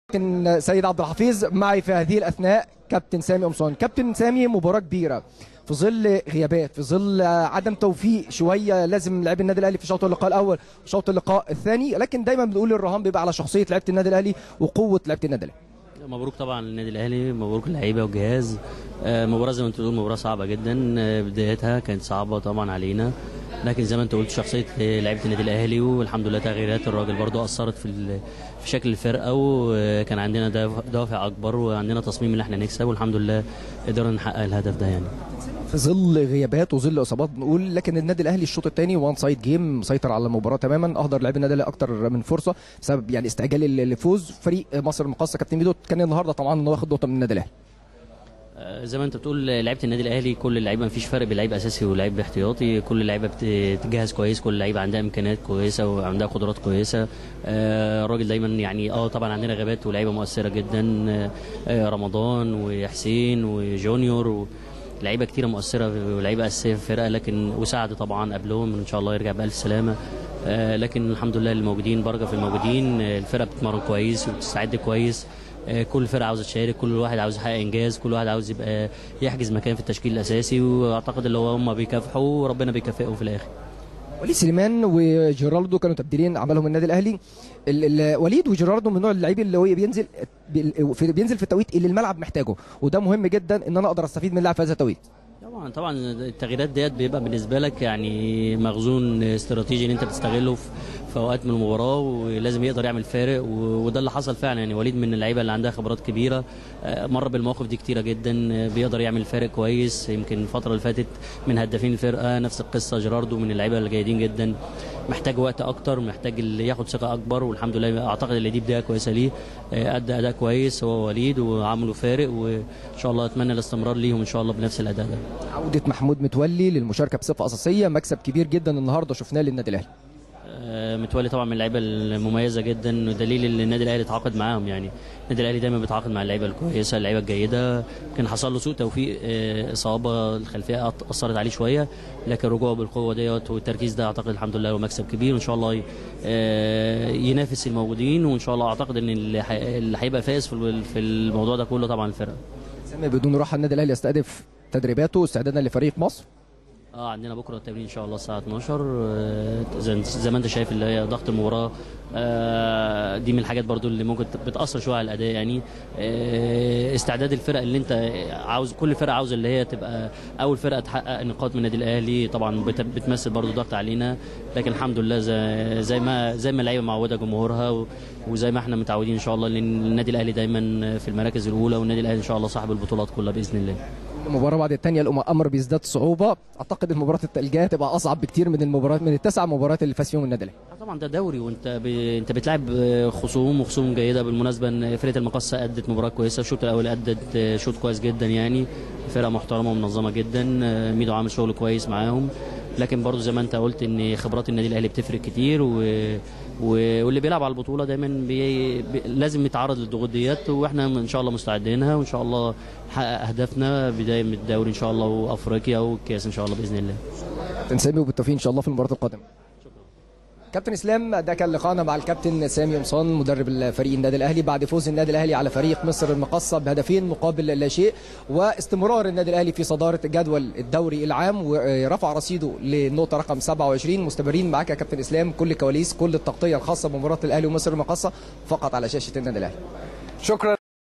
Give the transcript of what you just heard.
كابتن سيد عبد الحفيظ معي في هذه الاثناء كابتن سامي قمصان كابتن سامي مباراه كبيره في ظل غيابات في ظل عدم توفيق شويه لازم لعيب النادي الاهلي في شوط اللقاء الاول وشوط اللقاء الثاني لكن دايما بنقول الرهان بيبقى على شخصيه لعيبه النادي الاهلي وقوه لعيبه النادي الاهلي مبروك طبعا للنادي الاهلي مبروك اللعيبه والجهاز آه، مباراه زي ما انت بتقول مباراه صعبه جدا آه، بدايتها كانت صعبه طبعا علينا لكن زي ما انت قلت شخصيه آه، لعيبه النادي الاهلي والحمد لله تغييرات الراجل برضو اثرت في ال- في شكل الفرقه وكان عندنا دافع- دوافع اكبر وعندنا تصميم ان احنا نكسب والحمد لله قدرنا نحقق الهدف ده يعني في ظل غيابات وظل اصابات بنقول لكن النادي الاهلي الشوط الثاني وان سايد جيم مسيطر على المباراه تماما اهدر لاعبي النادي الاهلي اكتر من فرصه بسبب يعني استعجال الفوز فريق مصر المقاصه كابتن ميدو كان النهارده طبعا انه واخد نقطه من النادي الاهلي آه، زي ما انت بتقول لعيبه النادي الاهلي كل اللعيبه مفيش فرق بين لعيب اساسي ولعيب احتياطي كل اللعيبه بتجهز كويس كل اللعيبه عندها امكانيات كويسه وعندها قدرات كويسه آه، الراجل دايما يعني اه طبعا عندنا غيابات ولاعيبه مؤثره جدا آه، آه، رمضان وحسين وجونيور و لعيبه كتيره مؤثره ولعيبه اساسيه في الفرقه لكن وسعد طبعا قبلهم ان شاء الله يرجع بالف سلامه آه، لكن الحمد لله الموجودين بركه في الموجودين آه، الفرقه بتتمرن كويس وبتستعد كويس آه، كل فرقه عاوزه تشارك كل واحد عاوز يحقق انجاز كل واحد عاوز يبقى يحجز مكان في التشكيل الاساسي واعتقد اللي هو هم بيكافحوا وربنا بيكافئهم في الاخر وليد سليمان وجيراردو كانوا تبديلين عملهم النادي الاهلي ال- ال- وليد وجيراردو من نوع اللعيب اللي هو بينزل بال- في- بينزل في التوقيت اللي الملعب محتاجه وده مهم جدا ان انا اقدر استفيد من اللاعب في هذا التوقيت طبعا طبعا التغييرات ديت بيبقى بالنسبه لك يعني مخزون استراتيجي ان انت بتستغله في في اوقات من المباراه ولازم يقدر يعمل فارق و- وده اللي حصل فعلا يعني وليد من اللعيبه اللي عندها خبرات كبيره آه، مر بالمواقف دي كتيره جدا آه، بيقدر يعمل فارق كويس يمكن الفتره اللي فاتت من هدافين الفرقه نفس القصه جيراردو من اللعيبه اللي جيدين جدا محتاج وقت اكتر محتاج اللي ياخد ثقه اكبر والحمد لله اعتقد اللي دي بدايه كويسه ليه آه، ادى اداء كويس هو وليد وعملوا فارق وان شاء الله اتمنى الاستمرار ليهم ان شاء الله بنفس الاداء ده عوده محمود متولي للمشاركه بصفه اساسيه مكسب كبير جدا النهارده شفناه للنادي الاهلي آه، متولي طبعا من اللعيبه المميزه جدا ودليل ان النادي الاهلي اتعاقد معاهم يعني النادي الاهلي دايما بيتعاقد مع اللعيبه الكويسه اللعيبه الجيده كان حصل له سوء توفيق آه، اصابه الخلفيه أط- اثرت عليه شويه لكن رجوعه بالقوه ديت والتركيز ده اعتقد الحمد لله هو مكسب كبير وان شاء الله ي- آه، ينافس الموجودين وان شاء الله اعتقد ان اللي هي- اللي هيبقى فايز في ال- في الموضوع ده كله طبعا الفرقه سامي بدون راحه النادي الاهلي يستهدف تدريباته استعدادا لفريق مصر اه عندنا بكره التمرين ان شاء الله الساعه 12 آه، زي زي ما انت شايف اللي هي ضغط المباراه آه، دي من الحاجات برضو اللي ممكن بتاثر شويه على الاداء يعني آه، استعداد الفرق اللي انت عاوز كل فرقه عاوزه اللي هي تبقى اول فرقه تحقق نقاط من النادي الاهلي طبعا بت- بتمثل برضو ضغط علينا لكن الحمد لله زي, زي ما زي ما اللعيبه معوده جمهورها و- وزي ما احنا متعودين ان شاء الله لان النادي الاهلي دايما في المراكز الاولى والنادي الاهلي ان شاء الله صاحب البطولات كلها باذن الله المباراه بعد الثانيه الامر بيزداد صعوبه اعتقد المباراه الجايه تبقى اصعب بكتير من المباريات من التسع مباريات اللي فاز فيهم النادي الاهلي آه طبعا ده دوري وانت ب... انت بتلعب آه، خصوم وخصوم جيده بالمناسبه ان فرقه المقصه ادت مباراه كويسه الشوط الاول ادت آه، شوط كويس جدا يعني فرقه محترمه ومنظمه جدا آه، ميدو عامل شغل كويس معاهم لكن برضو زي ما انت قلت ان خبرات النادي الاهلي بتفرق كتير و... و... واللي بيلعب على البطوله دايما بي... بي... لازم يتعرض للضغوط ديت واحنا ان شاء الله مستعدينها وان شاء الله نحقق اهدافنا بدايه من الدوري ان شاء الله وافريقيا والكاس ان شاء الله باذن الله كابتن سامي وبالتوفيق ان شاء الله في المباراه القادمه كابتن اسلام ده كان لقاءنا مع الكابتن سامي قمصان مدرب فريق النادي الاهلي بعد فوز النادي الاهلي على فريق مصر المقصه بهدفين مقابل لا شيء واستمرار النادي الاهلي في صداره جدول الدوري العام ورفع رصيده للنقطه رقم 27 مستمرين معاك يا كابتن اسلام كل الكواليس كل التغطيه الخاصه بمباراه الاهلي ومصر المقصه فقط على شاشه النادي الاهلي شكرا